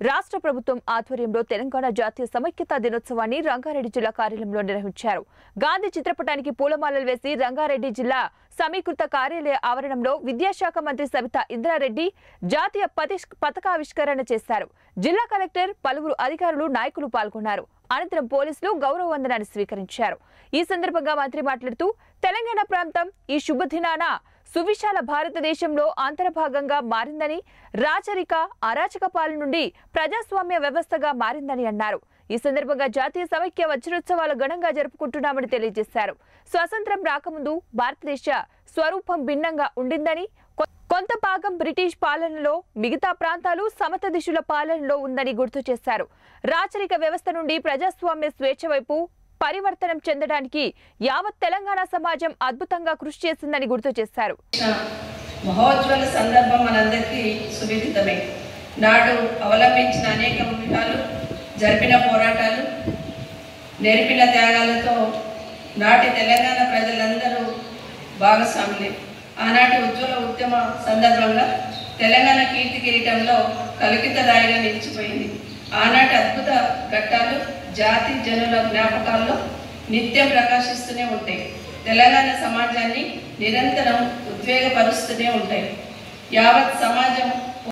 రాష్ట్ర ప్రభుత్వం ఆధ్వర్యంలో తెలంగాణ జాతీయ సమైక్యతా దినోత్సవాన్ని రంగారెడ్డి జిల్లా కార్యాలయంలో నిర్వహించారు గాంధీ చిత్రపటానికి పూలమాలలు వేసి రంగారెడ్డి జిల్లా సమీకృత కార్యాలయ ఆవరణంలో విద్యాశాఖ మంత్రి సవితా ఇంద్రారెడ్డి జాతీయ పతిష్- పతాకావిష్కరణ చేశారు జిల్లా కలెక్టర్ పలువురు అధికారులు నాయకులు పాల్గొన్నారు అనంతరం పోలీసులు గౌరవ వందనాన్ని స్వీకరించారు ఈ సందర్భంగా మంత్రి మాట్లాడుతూ తెలంగాణ ప్రాంతం ఈ శుభదినాన సువిశాల భారతదేశంలో అంతర్భాగంగా మారిందని రాచరిక అరాచక పాలన నుండి ప్రజాస్వామ్య వ్యవస్థగా మారిందని అన్నారు ఈ సందర్భంగా జాతీయ సమైక్య వజ్రోత్సవాలు ఘనంగా జరుపుకుంటున్నామని తెలియజేశారు స్వాతంత్రం రాకముందు భారతదేశ స్వరూపం భిన్నంగా ఉండిందని కొ- కొంత భాగం బ్రిటిష్ పాలనలో మిగతా ప్రాంతాలు సమత దిశల పాలనలో ఉందని గుర్తు చేశారు రాచరిక వ్యవస్థ నుండి ప్రజాస్వామ్య స్వేచ్ఛ వైపు పరివర్తనం చెందడానికి యావత్ తెలంగాణ సమాజం అద్భుతంగా కృషి చేసిందని గుర్తు చేశారు మహోజ్వల సందర్భం మనందరికీ సువిదితమే నాడు అవలంబించిన అనేక వ్యూహాలు జరిపిన పోరాటాలు నెరిపిన త్యాగాలతో నాటి తెలంగాణ ప్రజలందరూ భాగస్వాములే ఆనాటి ఉజ్వల ఉద్యమ సందర్భంగా తెలంగాణ కీర్తి కిరీటంలో కలుకితదాయిగా నిలిచిపోయింది ఆనాటి అద్భుత ఘట్టాలు జాతి జనుల జ్ఞాపకాల్లో నిత్యం ప్రకాశిస్తూనే ఉంటాయి తెలంగాణ సమాజాన్ని నిరంతరం ఉద్వేగపరుస్తూనే ఉంటాయి యావత్ సమాజం